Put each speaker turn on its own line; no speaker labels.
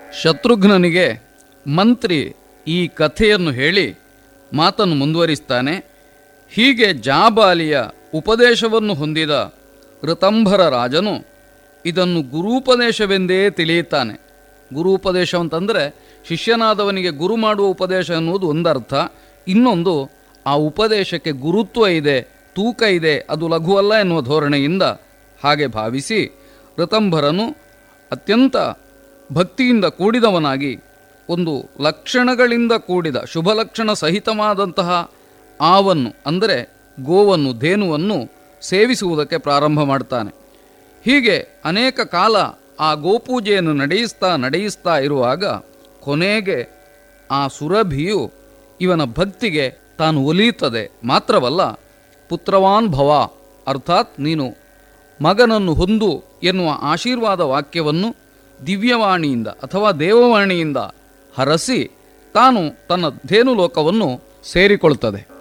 ಶತ್ರುಘ್ನನಿಗೆ ಮಂತ್ರಿ ಈ ಕಥೆಯನ್ನು ಹೇಳಿ ಮಾತನ್ನು ಮುಂದುವರಿಸ್ತಾನೆ ಹೀಗೆ ಜಾಬಾಲಿಯ ಉಪದೇಶವನ್ನು ಹೊಂದಿದ ಋತಂಭರ ರಾಜನು ಇದನ್ನು ಗುರೂಪದೇಶವೆಂದೇ ತಿಳಿಯುತ್ತಾನೆ ಗುರೂಪದೇಶ ಅಂತಂದರೆ ಶಿಷ್ಯನಾದವನಿಗೆ ಗುರು ಮಾಡುವ ಉಪದೇಶ ಎನ್ನುವುದು ಒಂದರ್ಥ ಇನ್ನೊಂದು ಆ ಉಪದೇಶಕ್ಕೆ ಗುರುತ್ವ ಇದೆ ತೂಕ ಇದೆ ಅದು ಲಘುವಲ್ಲ ಎನ್ನುವ ಧೋರಣೆಯಿಂದ ಹಾಗೆ ಭಾವಿಸಿ ಋತಂಭರನು ಅತ್ಯಂತ ಭಕ್ತಿಯಿಂದ ಕೂಡಿದವನಾಗಿ ಒಂದು ಲಕ್ಷಣಗಳಿಂದ ಕೂಡಿದ ಶುಭ ಲಕ್ಷಣ ಸಹಿತವಾದಂತಹ ಆವನ್ನು ಅಂದರೆ ಗೋವನ್ನು ಧೇನುವನ್ನು ಸೇವಿಸುವುದಕ್ಕೆ ಪ್ರಾರಂಭ ಮಾಡ್ತಾನೆ ಹೀಗೆ ಅನೇಕ ಕಾಲ ಆ ಗೋಪೂಜೆಯನ್ನು ನಡೆಯಿಸ್ತಾ ನಡೆಯಿಸ್ತಾ ಇರುವಾಗ ಕೊನೆಗೆ ಆ ಸುರಭಿಯು ಇವನ ಭಕ್ತಿಗೆ ತಾನು ಒಲಿಯುತ್ತದೆ ಮಾತ್ರವಲ್ಲ ಪುತ್ರವಾನ್ ಭವ ಅರ್ಥಾತ್ ನೀನು ಮಗನನ್ನು ಹೊಂದು ಎನ್ನುವ ಆಶೀರ್ವಾದ ವಾಕ್ಯವನ್ನು ದಿವ್ಯವಾಣಿಯಿಂದ ಅಥವಾ ದೇವವಾಣಿಯಿಂದ ಹರಸಿ ತಾನು ತನ್ನ ಧೇನುಲೋಕವನ್ನು ಸೇರಿಕೊಳ್ತದೆ